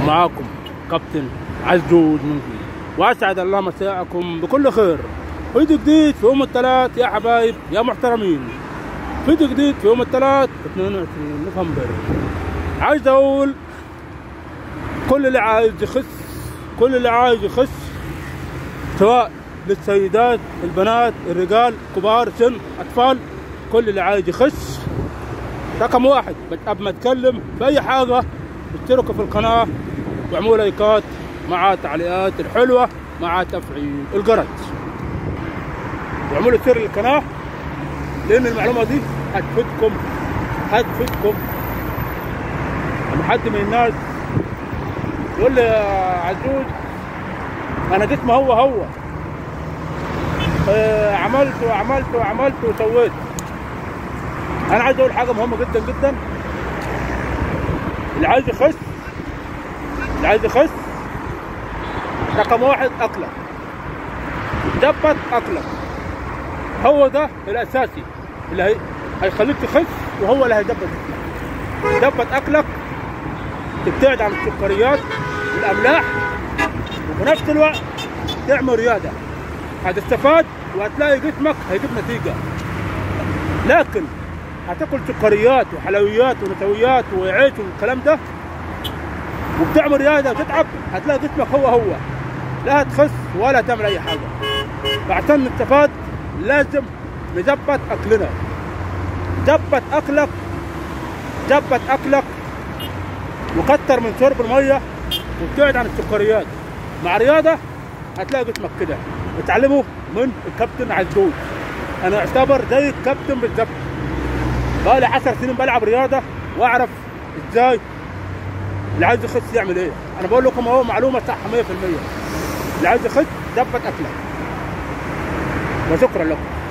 معاكم كابتن عزوز منفي واسعد الله مساءكم بكل خير فيديو جديد في يوم الثلاث يا حبايب يا محترمين فيديو جديد في يوم الثلاث 22 نوفمبر عايز اقول كل اللي عايز يخس كل اللي عايز يخس سواء للسيدات البنات الرجال كبار سن اطفال كل اللي عايز يخس رقم واحد قبل ما اتكلم في اي حاجه اشتركوا في القناه واعملوا لايكات مع تعليقات الحلوه مع تفعيل الجرس واعملوا سير للقناه لان المعلومه دي هتفيدكم هتفيدكم لما حد من الناس يقول لي يا عزوز انا جسمي هو هو آه، عملت وعملت وعملت وسويت انا عايز اقول حاجه مهمه جدا جدا اللي عايز يخس اللي عايز يخس رقم واحد اكلك ظبط اكلك هو ده الاساسي اللي هي... هيخليك تخس وهو اللي هيظبط ظبط اكلك تبتعد عن السكريات والاملاح وفي نفس الوقت تعمل رياضه هتستفاد وهتلاقي جسمك هيجيب نتيجه لكن هتاكل سكريات وحلويات ونشويات وعيش والكلام ده وبتعمل رياضه وتتعب هتلاقي جسمك هو هو لا هتخس ولا تعمل اي حاجه فعشان نستفاد لازم نظبط اكلنا ظبط اكلك ظبط اكلك وكتر من شرب الميه وابتعد عن السكريات مع رياضه هتلاقي جسمك كده اتعلموا من الكابتن عزوز انا اعتبر زي الكابتن بالظبط بقى لي 10 سنين بلعب رياضه واعرف ازاي اللي عايز يخس يعمل ايه انا بقول لكم اهو معلومه صح 100% اللي عايز يخس ظبط اكلك وشكرا لكم